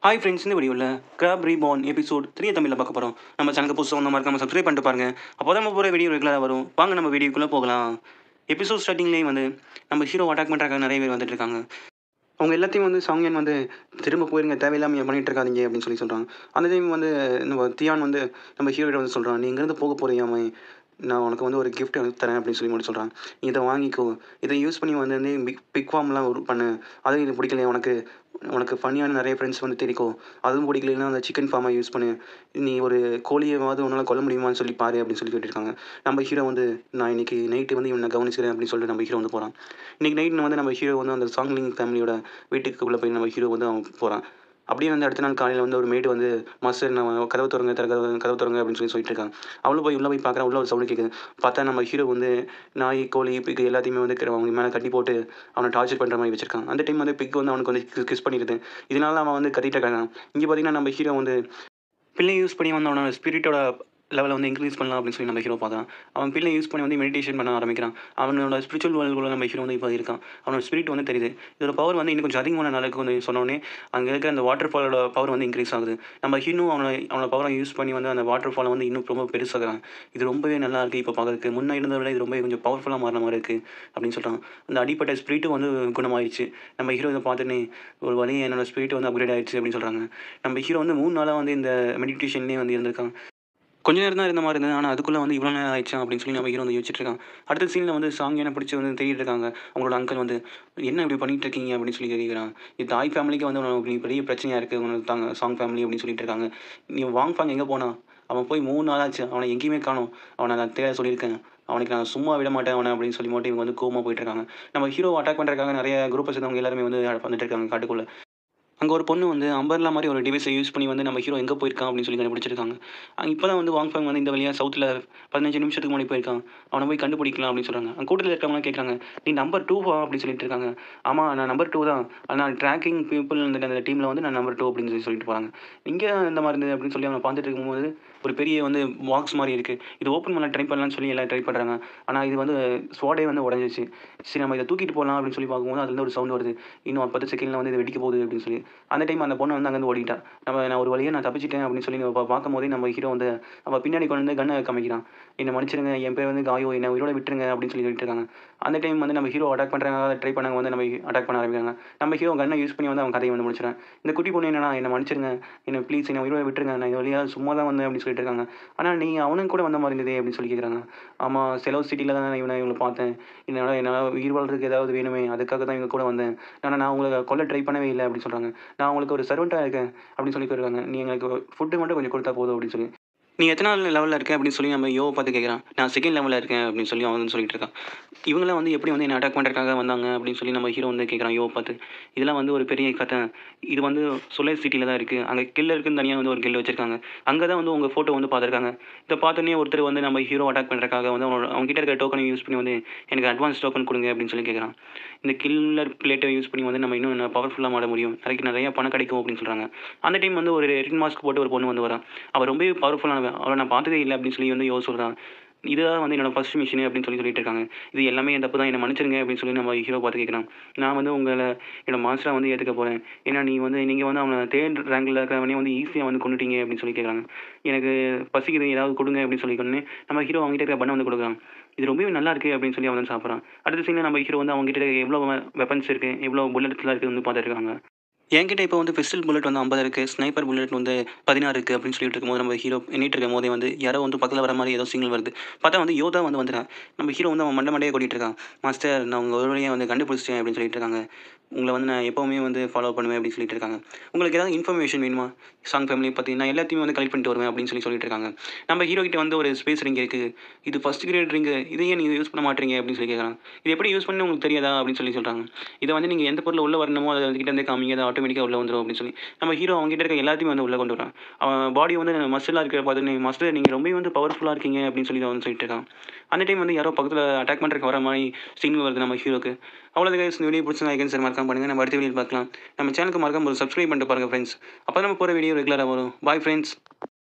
hi friends இந்த வீடியோவில் graph reborn episode three தமிழில் பார்க்க போகிறோம் நம்ம சேனலுக்கு புதுசாக வந்த மாதிரி நம்ம சப்ஸ்கிரைப் பண்ணிட்டு பாருங்க அப்போ தான் நம்ம போகிற வீடியோ ரெகுலராக வரும் வாங்க நம்ம வீடியோக்குள்ளே போகலாம் எபிசோட் ஸ்டார்டிங்லேயே வந்து நம்ம ஹீரோ அட்டாக் பண்ணுறாங்க நிறைய பேர் வந்துட்டு இருக்காங்க அவங்க எல்லாத்தையும் வந்து சாங்கியன் வந்து திரும்ப போயிருங்க தேவையில்லாமல் பண்ணிட்டு இருக்காதீங்க அப்படின்னு சொல்லி சொல்கிறாங்க அந்த டைம் வந்து நம்ம தியான் வந்து நம்ம ஹீரோகிட்ட வந்து சொல்கிறான் நீ இங்கேருந்து போக போறியாமே நான் உனக்கு வந்து ஒரு gift வந்து தரேன் அப்படின்னு சொல்லி மட்டும் சொல்கிறான் நீ இதை வாங்கிக்கோ இதை யூஸ் பண்ணி வந்து வந்து பிக் பிக் ஃபார்ம்லாம் ஒரு பண்ணு அதுவும் இது பிடிக்கலையா உனக்கு உனக்கு ஃபன்னியான நிறைய ஃப்ரெண்ட்ஸ் வந்து தெரிக்கோ அதுவும் பிடிக்கலைன்னா அந்த சிக்கன் ஃபார்மை யூஸ் பண்ணு நீ ஒரு கோழியவாவது உன்னால் கொல்ல முடியுமான்னு சொல்லி பாரு அப்படின்னு சொல்லி கேட்டிருக்காங்க நம்ம ஹீரோ வந்து நான் இன்னைக்கு நைட்டு வந்து இவனை கவனிச்சுக்கிறேன் அப்படின்னு சொல்லிட்டு நம்ம ஹீரோ வந்து போகிறான் இன்னைக்கு நைட் வந்து நம்ம ஹீரோ வந்து அந்த சாங்லிங் ஃபேமிலியோட வீட்டுக்குள்ளே போய் நம்ம ஹீரோ வந்து அவன் போகிறான் அப்படியே வந்து அடுத்த நாள் காலையில் வந்து ஒரு மேடு வந்து மாஸ்டர் நான் கதவு திறங்க திற கதவு கதவு திறங்க அப்படின்னு சொல்லி சொல்லிட்டு இருக்காங்க அவளும் போய் உள்ளே போய் பார்க்குறா உள்ள ஒரு சவுண்டு கேட்குது பார்த்தா நம்ம ஹீரோ வந்து நாய் கோழி பிக் எல்லாத்தையுமே வந்து க- அவங்க மேலே கட்டி போட்டு அவனை டார்ச்சர் பண்ணுற மாதிரி வச்சிருக்கான் அந்த டைம் வந்து பிக் வந்து அவனுக்கு வந்து கிஸ் பண்ணிடுது இதனால அவன் வந்து கத்திட்டு இருக்காங்க இங்கே பார்த்தீங்கன்னா நம்ம ஹீரோ வந்து பிள்ளை யூஸ் பண்ணி வந்து அவனோட ஸ்பிரிட்டோட லெவலை வந்து இன்க்ரீஸ் பண்ணலாம் அப்படின்னு சொல்லி நம்ம ஹீரோ பார்க்குறான் அவன் பிள்ளை யூஸ் பண்ணி வந்து மெடிடேஷன் பண்ண ஆரம்பிக்கிறான் அவனோட ஸ்பிரிச்சுவல் வேர்ல்டுக்குள்ள நம்ம ஹீரோ வந்து இப்போ இருக்கான் அவனோட ஸ்பிரிட் வந்து தெரியுது இதோட பவர் வந்து இன்னும் கொஞ்சம் அதிகமான நாளுக்கு வந்து சொன்னோடனே அங்கே இருக்க அந்த வாட்டர் ஃபாலோட பவர் வந்து இன்க்ரீஸ் ஆகுது நம்ம இன்னும் அவனை அவனோட பவரை யூஸ் பண்ணி வந்து அந்த வாட்டர் ஃபாலை வந்து இன்னும் ரொம்ப பெருசாகிறான் இது ரொம்பவே நல்லா இருக்குது இப்போ பார்க்கறதுக்கு முன்னே இருந்ததை விட இது ரொம்பவே கொஞ்சம் பவர்ஃபுல்லாக மாறின மாதிரி இருக்குது அப்படின்னு சொல்கிறான் அந்த அடிப்பட்ட ஸ்பிரிட்டும் வந்து குணமாயிடுச்சு நம்ம ஹீரோ இதை பார்த்துன்னு ஒரு வழி என்னோட ஸ்பிரிட் வந்து அப்கிரேட் ஆயிடுச்சு அப்படின்னு சொல்கிறாங்க நம்ம ஹீரோ வந்து மூணு நாளாக வந்து இந்த மெடிடேஷன்லேயே வந்து இருந்திருக்கான் கொஞ்ச நேரம் தான் இருந்த மாதிரி இருந்தது ஆனால் அதுக்குள்ளே வந்து இவ்வளோ நேரம் ஆயிடுச்சா அப்படின்னு சொல்லி நம்ம ஹீரோ வந்து யோசிச்சுட்டு இருக்கான் அடுத்த சீனில் வந்து சாங் என்ன பிடிச்சி வந்து தேடிட்டு இருக்காங்க அவங்களோட அங்கிள் வந்து என்ன இப்படி பண்ணிட்டு இருக்கீங்க அப்படின்னு சொல்லி கேட்குறான் இது தாய் ஃபேமிலிக்கு வந்து உனக்கு நீ பெரிய பிரச்சனையாக இருக்குது உனக்கு தாங்க சாங் ஃபேமிலி அப்படின்னு சொல்லிட்டு இருக்காங்க நீ வாங் ஃபாங் எங்கே போனா அவன் போய் மூணு நாள் ஆச்சு அவனை எங்கேயுமே காணோம் அவனை நான் தேட சொல்லியிருக்கேன் அவனுக்கு நான் சும்மா விட மாட்டேன் அவனை அப்படின்னு சொல்லி மட்டும் இவங்க வந்து கோமா போயிட்டு இருக்காங்க நம்ம ஹீரோ அட்டாக் பண்ணுறதுக்காக நிறைய குரூப்பை சேர்ந்தவங்க எல்லாருமே வந்து வந்துட்டு இருக்காங்க காட்டுக்குள்ளே அங்கே ஒரு பொண்ணு வந்து அம்பர்லா மாதிரி ஒரு டிவைஸை யூஸ் பண்ணி வந்து நம்ம ஹீரோ எங்கே போயிருக்கான் அப்படின்னு சொல்லி கண்டுபிடிச்சிருக்காங்க இப்போ தான் வந்து வாங் ஃபேங் வந்து இந்த வழியாக சவுத்தில் பதினஞ்சு நிமிஷத்துக்கு முன்னாடி போயிருக்கான் அவனை போய் கண்டுபிடிக்கலாம் அப்படின்னு சொல்கிறாங்க அங்கே கூட்டத்தில் இருக்கவங்க கேட்குறாங்க நீ நம்பர் டூவா அப்படின்னு சொல்லிட்டு இருக்காங்க ஆமாம் நான் நம்பர் டூ தான் ஆனால் ட்ராக்கிங் பீப்புள் அந்த அந்த டீமில் வந்து நான் நம்பர் டூ அப்படின்னு சொல்லி சொல்லிட்டு போகிறாங்க இங்கே இந்த மாதிரி இருந்தது அப்படின்னு சொல்லி அவனை பார்த்துட்டு இருக்கும்போது ஒரு பெரிய வந்து பாக்ஸ் மாதிரி இருக்குது இது ஓப்பன் பண்ண ட்ரை பண்ணலாம்னு சொல்லி எல்லாம் ட்ரை பண்ணுறாங்க ஆனால் இது வந்து ஸ்வாடே வந்து உடஞ்சிச்சு சரி நம்ம இதை தூக்கிட்டு போகலாம் அப்படின்னு சொல்லி பார்க்கும்போது அதுலேருந்து ஒரு சவுண்ட் வருது இன்னும் பத்து செகண்டில் வந்து இது வெடிக்க போகுது அப்படின்னு சொல்லி அந்த டைம் அந்த பொண்ணு வந்து அங்கேருந்து ஓடிட்டா நம்ம நான் ஒரு வழியாக நான் தப்பிச்சிட்டேன் அப்படின்னு சொல்லி நம்ம பா- பார்க்கும்போதே நம்ம ஹீரோ வந்து அவள் பின்னாடி கொண்டு வந்து கண்ணை காமிக்கிறான் என்னை மன்னிச்சிருங்க என் பேர் வந்து காயோ என்னை உயிரோட விட்டுருங்க அப்படின்னு சொல்லி சொல்லிட்டு இருக்காங்க அந்த டைம் வந்து நம்ம ஹீரோ அட்டாக் பண்ணுறாங்க ட்ரை பண்ணாங்க வந்து நம்ம அட்டாக் பண்ண ஆரம்பிக்கிறாங்க நம்ம ஹீரோ கண்ணை யூஸ் பண்ணி வந்து அவன் கதையை வந்து முடிச்சிடறான் இந்த குட்டி பொண்ணு என்னன்னா என்னை மன்னிச்சிருங்க என்னை ப்ளீஸ் என்னை உயிரோட விட்டுருங்க நான் இது வழியாக சும்மா தான் வந்தேன் அப்படின்னு சொல்லிட்டு இருக்காங்க ஆனால் நீ அவனும் கூட வந்த மாதிரி இருந்ததே அப்படின்னு சொல்லி கேட்குறாங்க ஆமாம் செலவு சிட்டியில் தான் இவனை இவங்களை பார்த்தேன் என்னால் என்னால் உயிர் வாழ்றதுக்கு ஏதாவது வேணுமே அதுக்காக தான் இவங்க கூட வந்தேன் ஆனால் நான் உங்களை கொல்ல ட்ரை பண்ணவே இல்லை அப்படின்னு சொல்கிறாங்க நான் உங்களுக்கு ஒரு சர்வெண்ட்டாக இருக்கேன் அப்படின்னு சொல்லி இருக்காங்க நீ எங்களுக்கு ஃபுட்டு மட்டும் கொஞ்சம் கொடுத்தா போதும் அப்படின்னு சொல்லி நீ எத்தனை லெவலில் இருக்க அப்படின்னு சொல்லி நம்ம யோ பார்த்து கேட்குறான் நான் செகண்ட் லெவலில் இருக்கேன் அப்படின்னு சொல்லி அவன் வந்து சொல்லிட்டு இருக்கான் இவங்களாம் வந்து எப்படி வந்து என்ன அட்டாக் பண்ணுறதுக்காக வந்தாங்க அப்படின்னு சொல்லி நம்ம ஹீரோ வந்து கேட்குறான் யோ பார்த்து இதெல்லாம் வந்து ஒரு பெரிய கதை இது வந்து சொலேர் சிட்டியில் தான் இருக்குது அங்கே கில்ல இருக்குன்னு தனியாக வந்து ஒரு கில் வச்சிருக்காங்க அங்கே தான் வந்து உங்கள் ஃபோட்டோ வந்து பார்த்துருக்காங்க இதை பார்த்தோன்னே ஒருத்தர் வந்து நம்ம ஹீரோ அட்டாக் பண்ணுறதுக்காக வந்து அவனோட அவங்க கிட்ட இருக்க டோக்கனை யூஸ் பண்ணி வந்து எனக்கு அட்வான்ஸ் டோக்கன் கொடுங்க அப்படின்னு சொல்லி கேட்குறான் இந்த கில்லர் பிளேட்டை யூஸ் பண்ணி வந்து நம்ம இன்னும் பவர்ஃபுல்லாக மாட முடியும் அதுக்கு நிறைய பணம் கிடைக்கும் அப்படின்னு சொல்கிறாங்க அந்த டைம் வந்து ஒரு ரெட் மாஸ்க் போட்டு ஒரு பொண்ணு வந்து வரா அவள் ரொம்பவே பவர்ஃபுல்லானவன் அவளை நான் பார்த்ததே இல்லை அப்படின்னு சொல்லி வந்து யோ சொல்கிறான் இதுதான் வந்து என்னோட ஃபர்ஸ்ட் மிஷின் அப்படின்னு சொல்லி சொல்லிட்டு இருக்காங்க இது எல்லாமே என் தப்பு தான் என்னை மன்னிச்சிருங்க அப்படின்னு சொல்லி நம்ம ஹீரோ பார்த்து கேட்குறான் நான் வந்து உங்களை என்னோட மாஸ்டராக வந்து ஏற்றுக்க போகிறேன் ஏன்னா நீ வந்து நீங்கள் வந்து அவனை தேர்ட் ரேங்கில் இருக்கிறவனே வந்து ஈஸியாக வந்து கொண்டுட்டீங்க அப்படின்னு சொல்லி கேட்குறாங்க எனக்கு பசிக்குது ஏதாவது கொடுங்க அப்படின்னு சொல்லி கொண்டு நம்ம ஹீரோ அவங்ககிட்ட இருக்க பண்ண வந்து கொடுக்குறான் இது ரொம்பவே நல்லா இருக்குது அப்படின்னு சொல்லி அவன் வந்து சாப்பிட்றான் அடுத்த சீனில் நம்ம ஹீரோ வந்து அவங்ககிட்ட இருக்க எவ்வளோ வெப்பன்ஸ் இருக்குது எவ்வளோ புல்லட்ஸ்லாம் இருக்குது வந்து பார்த்துருக்காங்க என்கிட்ட இப்போ வந்து பிஸ்டல் புல்லட் வந்து ஐம்பது இருக்குது ஸ்னைப்பர் புல்லட் வந்து பதினாறு இருக்குது அப்படின்னு சொல்லிட்டு இருக்கும்போது நம்ம ஹீரோ எண்ணிட்டு இருக்கும் போதே வந்து யாரோ வந்து பக்கத்தில் வர மாதிரி ஏதோ சிங்கிள் வருது பார்த்தா வந்து யோதா வந்து வந்துட்டான் நம்ம ஹீரோ வந்து அவன் மண்டை மண்டையே கூட்டிகிட்டு இருக்கான் மாஸ்டர் நான் உங்கள் ஒரு வழியாக வந்து கண்டுபிடிச்சிட்டேன் அப்படின்னு சொல்லிட்டு இருக்காங்க உங்களை வந்து நான் எப்போவுமே வந்து ஃபாலோ பண்ணுவேன் அப்படின்னு சொல்லிட்டு இருக்காங்க உங்களுக்கு ஏதாவது இன்ஃபர்மேஷன் வேணுமா சாங் ஃபேமிலி பற்றி நான் எல்லாத்தையுமே வந்து கலெக்ட் பண்ணிட்டு வருவேன் அப்படின்னு சொல்லி சொல்லிட்டு இருக்காங்க நம்ம ஹீரோ கிட்ட வந்து ஒரு ஸ்பேஸ் ரிங் இருக்குது இது ஃபஸ்ட் கிரேட் ரிங்கு இதையே நீங்கள் யூஸ் பண்ண மாட்டீங்க அப்படின்னு சொல்லி கேட்குறாங்க இது எப்படி யூஸ் பண்ணி உங்களுக்கு தெரியாதா அப்படின்னு சொல்லி சொல்கிறாங்க இதை வந்து நீங்கள் எந்த பொருள் உள்ள வரணுமோ அதை கிட்ட இருந்தே காமிங்க அது ஆட்டோமேட்டிக்காக உள்ள வந்துடும் அப்படின்னு சொல்லி நம்ம ஹீரோ அவங்க கிட்ட இருக்க எல்லாத்தையுமே வந்து உள்ள கொண்டு வரான் அவன் பாடி வந்து மசிலாக இருக்கிற பார்த்து மஸ்டர் நீங்கள் ரொம்ப வந்து பவர்ஃபுல்லாக இருக்கீங்க அப்படின்னு சொல்லி அவன் சொல்லிட்டு இருக்கான் அந்த டைம் வந்து யாரோ பக்கத்தில் அட்டாக் பண்ணுறதுக்கு வர மாதிரி சீன் வருது நம்ம ஹீரோக்கு அவ்வளோ guys, இந்த வீடியோ பிடிச்சி நான் சார் மறக்காம பண்ணுங்கள் நம்ம அடுத்த வீடியோ பார்க்கலாம் நம்ம சேனலுக்கு மறக்காம ஒரு சப்ஸ்கிரைப் பண்ணிட்டு பாருங்கள் ஃப்ரெண்ட்ஸ் அப்போ நம்ம போகிற வீடியோ ரெகுலராக வரும் பாய் ஃப்ரெண்ட்ஸ்